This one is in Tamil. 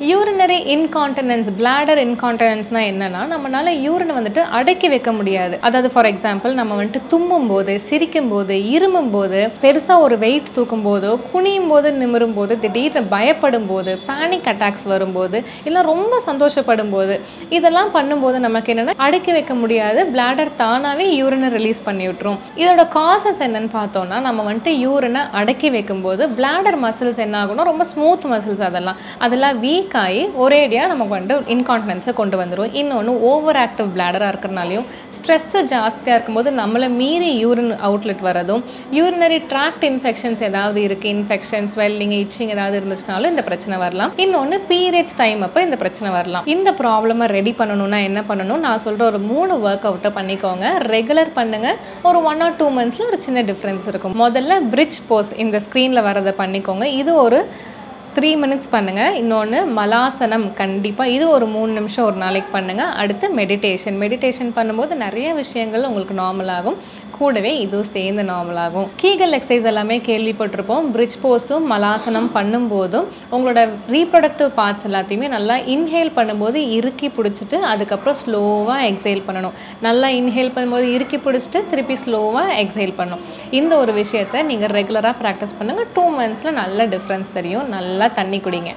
யூரினரி இன்கான்டினன்ஸ் பிளாடர் இன்கான்டினன்ஸ்னால் என்னன்னா நம்மளால யூரினை வந்துட்டு அடக்கி வைக்க முடியாது அதாவது ஃபார் எக்ஸாம்பிள் நம்ம வந்துட்டு தும்பும் போது சிரிக்கும் போது இருமும் போது பெருசாக ஒரு வெயிட் தூக்கும் போதோ குனியும் போது நிமிரும் போது திடீர்னு பயப்படும் போது பேனிக் அட்டாக்ஸ் வரும்போது இல்லை ரொம்ப சந்தோஷப்படும் போது இதெல்லாம் பண்ணும்போது நமக்கு என்னென்னா அடக்கி வைக்க முடியாது பிளாடர் தானாகவே யூரினை ரிலீஸ் பண்ணி விட்டுரும் இதோட காசஸ் என்னன்னு பார்த்தோம்னா நம்ம வந்துட்டு யூரினை அடக்கி வைக்கும்போது பிளாடர் மசில்ஸ் என்ன ஆகும்னா ரொம்ப ஸ்மூத் மசில்ஸ் அதெல்லாம் அதெல்லாம் வீக் ஆகி ஒரேடியாக நமக்கு வந்துட்டு இன்கான்டினன்ஸை கொண்டு வந்துடும் இன்னொன்று ஓவர் ஆக்டிவ் பிளாடராக இருக்கிறனாலையும் ஸ்ட்ரெஸ்ஸு ஜாஸ்தியாக இருக்கும்போது நம்மளை மீறி யூரின் அவுட்லெட் வரதும் யூரினரி ட்ராக்ட் இன்ஃபெக்ஷன்ஸ் ஏதாவது இருக்குது இன்ஃபெக்ஷன் ஸ்வெல்லிங் இச்சிங் ஏதாவது இருந்துச்சுனாலும் இந்த பிரச்சனை வரலாம் இன்னொன்று பீரியட்ஸ் டைம் அப்போ இந்த பிரச்சனை வரலாம் இந்த ப்ராப்ளமை ரெடி பண்ணணும்னா என்ன பண்ணணும் நான் சொல்கிற ஒரு மூணு ஒர்க் அவுட்டை பண்ணிக்கோங்க ரெகுலர் பண்ணுங்க ஒரு ஒன் ஆர் டூ மந்த்ஸில் ஒரு சின்ன டிஃப்ரென்ஸ் இருக்கும் முதல்ல பிரிட்ஜ் போஸ் இந்த ஸ்க்ரீனில் வரதை பண்ணிக்கோங்க இது ஒரு த்ரீ மினிட்ஸ் பண்ணுங்கள் இன்னொன்று மலாசனம் கண்டிப்பாக இது ஒரு மூணு நிமிஷம் ஒரு நாளைக்கு பண்ணுங்கள் அடுத்து மெடிடேஷன் மெடிடேஷன் பண்ணும்போது நிறைய விஷயங்கள் உங்களுக்கு நார்மல் ஆகும் கூடவே இதுவும் சேர்ந்து நார்மல் ஆகும் கீகல் எக்ஸசைஸ் எல்லாமே கேள்விப்பட்டிருப்போம் பிரிட்ஜ் போஸும் மலாசனம் பண்ணும்போதும் உங்களோட ரீப்ரொடக்டிவ் பார்ட்ஸ் எல்லாத்தையுமே நல்லா இன்ஹேல் பண்ணும்போது இறுக்கி பிடிச்சிட்டு அதுக்கப்புறம் ஸ்லோவாக எக்ஸைல் பண்ணணும் நல்லா இன்ஹேல் பண்ணும்போது இறுக்கி பிடிச்சிட்டு திருப்பி ஸ்லோவாக எக்ஸைல் பண்ணணும் இந்த ஒரு விஷயத்தை நீங்கள் ரெகுலராக ப்ராக்டிஸ் பண்ணுங்கள் டூ மந்த்ஸில் நல்ல டிஃப்ரென்ஸ் தெரியும் நல்லா தண்ணி குடிங்க